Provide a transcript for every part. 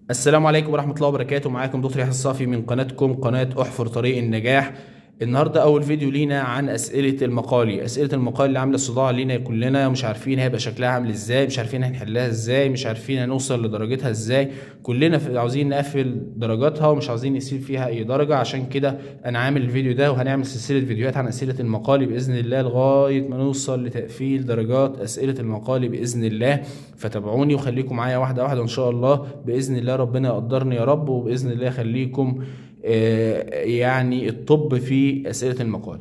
السلام عليكم ورحمة الله وبركاته معاكم دكتور يحيى الصافي من قناتكم قناة احفر طريق النجاح النهارده اول فيديو لينا عن اسئله المقالي اسئله المقالي اللي عامله صداع لينا كلنا مش عارفين هيبقى شكلها عامل ازاي مش عارفين هنحلها ازاي مش عارفين هنوصل لدرجتها ازاي كلنا في- عاوزين نقفل درجاتها ومش عاوزين نسيب فيها اي درجه عشان كده انا عامل الفيديو ده وهنعمل سلسله فيديوهات عن اسئله المقالي باذن الله لغايه ما نوصل لتقفيل درجات اسئله المقالي باذن الله فتابعوني وخليكم معايا واحده واحده ان شاء الله باذن الله ربنا يقدرني يا رب وباذن الله يخليكم آه، يعني الطب في اسئله المقال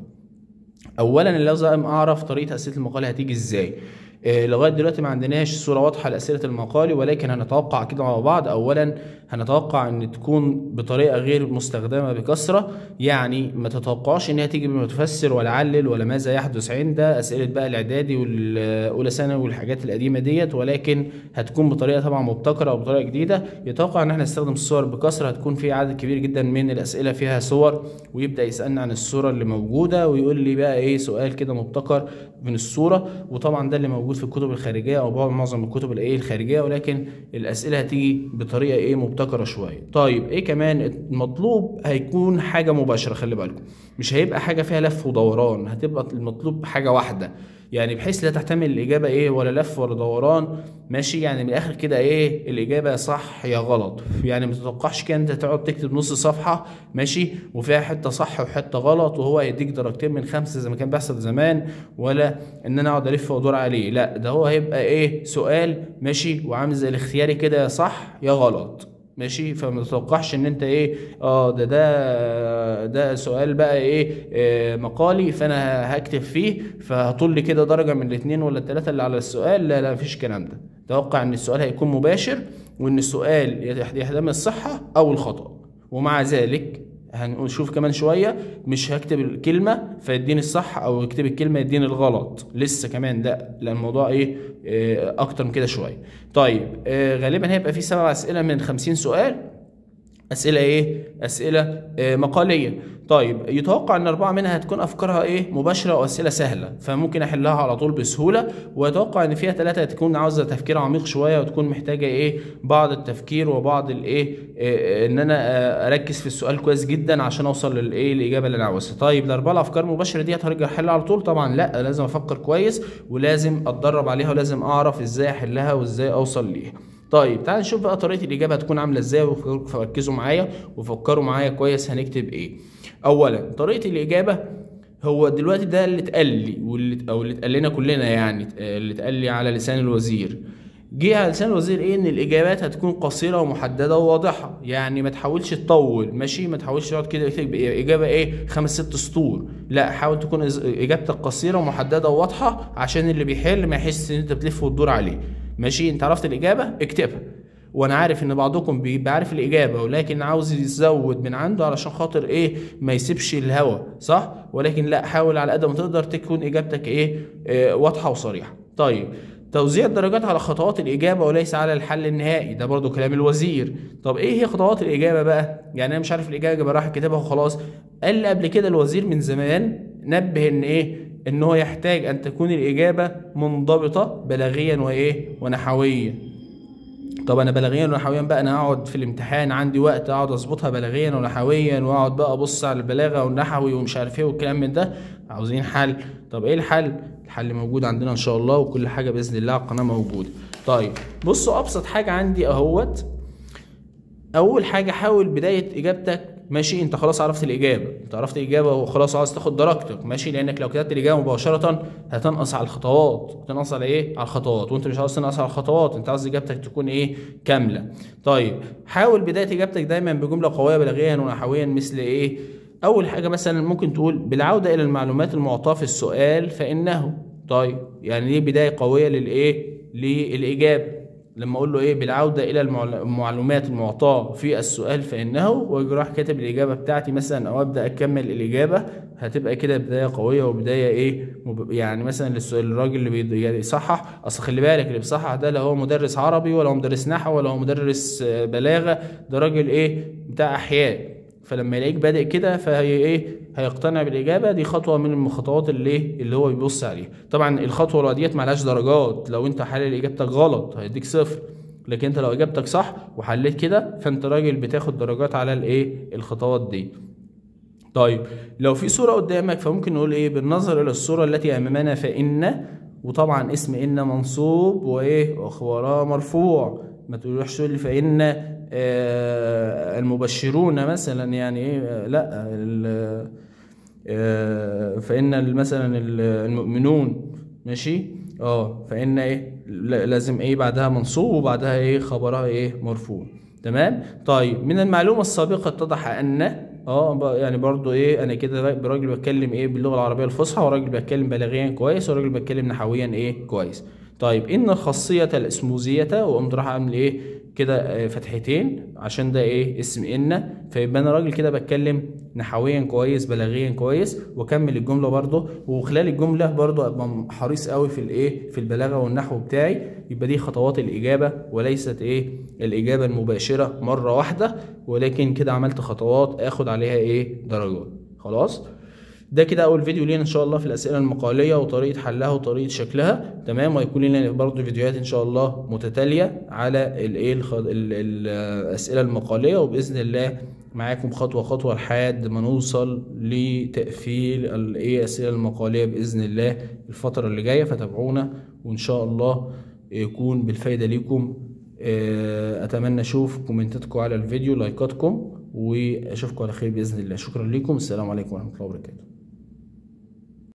اولا لازم اعرف طريقه اسئله المقال هتيجي ازاي آه، لغايه دلوقتي ما عندناش صوره واضحه لاسئله المقالي ولكن هنتوقع كده مع بعض اولا هنتوقع ان تكون بطريقه غير مستخدمه بكثره يعني ما تتوقعش ان هي تيجي بمتفسر ولا علل ولا ماذا يحدث عند اسئله بقى الاعدادي والاولى ثانوي والحاجات القديمه ديت ولكن هتكون بطريقه طبعا مبتكره او بطريقه جديده يتوقع ان احنا نستخدم الصور بكثره هتكون في عدد كبير جدا من الاسئله فيها صور ويبدا يسالنا عن الصوره اللي موجوده ويقول لي بقى ايه سؤال كده مبتكر من الصوره وطبعا ده اللي موجود في الكتب الخارجيه او بعض معظم الكتب الايه الخارجيه ولكن الاسئله هتيجي بطريقه ايه مبتكره شويه طيب ايه كمان المطلوب هيكون حاجه مباشره خلي بالكم مش هيبقى حاجه فيها لف ودوران هتبقى المطلوب حاجه واحده يعني بحيث لا تحتمل الاجابه ايه ولا لف ولا دوران ماشي يعني من الاخر كده ايه الاجابه صح يا غلط يعني ما تتوقعش كده انت تقعد تكتب نص صفحه ماشي وفيها حته صح وحته غلط وهو هيديك درجتين من خمسه زي ما كان بيحصل زمان ولا ان انا اقعد الف وادور عليه لا ده هو هيبقى ايه سؤال ماشي وعامل زي الاختياري كده يا صح يا غلط ماشي فما تتوقعش ان انت ايه اه ده ده ده سؤال بقى ايه آه مقالي فانا هكتب فيه فهطول لي كده درجه من الاثنين ولا الثلاثه اللي على السؤال لا لا مفيش الكلام ده توقع ان السؤال هيكون مباشر وان السؤال يحتمل الصحه او الخطا ومع ذلك هنشوف كمان شوية مش هكتب الكلمة فيديني الصح أو يكتب الكلمة يديني الغلط لسه كمان ده لأن الموضوع إيه آه، أكتر من كده شوية طيب آه، غالبا هيبقى في سبع أسئلة من خمسين سؤال أسئلة إيه؟ أسئلة آه، مقالية طيب يتوقع ان اربعه منها هتكون افكارها ايه مباشره واسئله سهله فممكن احلها على طول بسهوله ويتوقع ان فيها ثلاثه تكون عاوزه تفكير عميق شويه وتكون محتاجه ايه بعض التفكير وبعض الايه آه، ان انا آه، اركز في السؤال كويس جدا عشان اوصل للايه الاجابه اللي انا عاوزها طيب الاربعه الافكار المباشره ديت هرجع احلها على طول طبعا لا لازم افكر كويس ولازم اتدرب عليها ولازم اعرف ازاي احلها وازاي اوصل ليها طيب تعال نشوف بقى طريقه الاجابه هتكون عامله ازاي وف- فركزوا معايا وفكروا معايا كويس هنكتب ايه اولا طريقه الاجابه هو دلوقتي ده اللي اتقال لي واللي او اللي اتقال لنا كلنا يعني آه، اللي اتقال لي على لسان الوزير جه على لسان الوزير ايه ان الاجابات هتكون قصيره ومحدده وواضحه يعني ما تحاولش تطول ماشي ما تحاولش تقعد كده تكتب اجابه ايه خمس ست سطور لا حاول تكون إز- اجابتك قصيره ومحدده وواضحه عشان اللي بيحل ما يحسش ان انت بتلف وتدور عليه ماشي انت عرفت الاجابه اكتبها وانا عارف ان بعضكم بيبقى عارف الاجابه ولكن عاوز يزود من عنده علشان خاطر ايه ما يسيبش الهوا صح ولكن لا حاول على قد ما تقدر تكون اجابتك ايه آه واضحه وصريحه طيب توزيع الدرجات على خطوات الإجابة وليس على الحل النهائي ده برضو كلام الوزير طب إيه هي خطوات الإجابة بقى يعني أنا مش عارف الإجابة يبقى راح كتابها وخلاص قال لي قبل كده الوزير من زمان نبه إن إيه إن هو يحتاج أن تكون الإجابة منضبطة بلاغيا وإيه ونحويا طب انا بلاغيا ونحويا بقى انا اقعد في الامتحان عندي وقت اقعد اظبطها بلاغيا ونحويا واقعد بقى ابص على البلاغه والنحوي ومش عارف ايه والكلام من ده عاوزين حل طب ايه الحل الحل موجود عندنا ان شاء الله وكل حاجه باذن الله على القناه موجوده طيب بصوا ابسط حاجه عندي اهوت اول حاجه حاول بدايه اجابتك ماشي انت خلاص عرفت الاجابه انت عرفت الاجابه وخلاص عاوز تاخد درجتك ماشي لانك لو كتبت الاجابه مباشره هتنقص على الخطوات هتنقص على ايه على الخطوات وانت مش عاوز تنقص على الخطوات انت عاوز اجابتك تكون ايه كامله طيب حاول بدايه اجابتك دايما بجمله قويه بلاغيا ونحويا مثل ايه اول حاجه مثلا ممكن تقول بالعوده الى المعلومات المعطاه في السؤال فانه طيب يعني دي بدايه قويه للايه للاجابه لما اقول له ايه بالعوده الى المعل- المعلومات المعطاه في السؤال فانه واجي راح كاتب الاجابه بتاعتي مثلا او ابدا اكمل الاجابه هتبقى كده بدايه قويه وبدايه ايه مب... يعني مثلا للسؤال الراجل اللي بيصحح اصل خلي بالك اللي بيصحح ده لا هو مدرس عربي ولا هو مدرس نحو ولا هو مدرس آه، بلاغه ده راجل ايه بتاع احياء فلما يلاقيك بادئ كده فهي ايه هيقتنع بالاجابه دي خطوه من الخطوات اللي ايه اللي هو بيبص عليها طبعا الخطوه اللي ديت معلهاش درجات لو انت حلل اجابتك غلط هيديك صفر لكن انت لو اجابتك صح وحليت كده فانت راجل بتاخد درجات على الايه الخطوات دي طيب لو في صورة قدامك فممكن نقول ايه بالنظر الى الصورة التي امامنا فإن وطبعا اسم إن منصوب وايه واخبارها مرفوع ما تقولوش تقول لي فإن آه المبشرون مثلا يعني ايه آه، لا ال- آه، فإن مثلا المؤمنون ماشي اه فإن ايه لا- لازم ايه بعدها منصوب وبعدها ايه خبرها ايه مرفوع تمام طيب من المعلومة السابقة اتضح أن اه ب- يعني برضو ايه انا كده را- راجل بتكلم ايه باللغة العربية الفصحى وراجل بتكلم بلاغيا كويس وراجل بتكلم نحويا ايه كويس طيب ان الخاصية الاسموزية وقمت راح اعمل ايه كده آه، فتحتين عشان ده ايه اسم ان فيبقى انا راجل كده بتكلم نحويا كويس بلاغيا كويس واكمل الجمله برضه وخلال الجمله برضه ابقى حريص قوي في الايه في البلاغه والنحو بتاعي يبقى دي خطوات الاجابه وليست ايه الاجابه المباشره مره واحده ولكن كده عملت خطوات اخد عليها ايه درجات خلاص ده كده اول فيديو لينا ان شاء الله في الاسئله المقاليه وطريقه حلها وطريقه شكلها تمام وهيكون لنا برضه فيديوهات ان شاء الله متتاليه على الايه الخ- ال- ال- الاسئله المقاليه وباذن الله معاكم خطوه خطوه لحد ما نوصل لتقفيل الايه الاسئله المقاليه باذن الله الفتره اللي جايه فتابعونا وان شاء الله يكون بالفايده ليكم آه، اتمنى اشوف كومنتاتكم على الفيديو لايكاتكم واشوفكم على خير باذن الله شكرا لكم السلام عليكم ورحمه الله وبركاته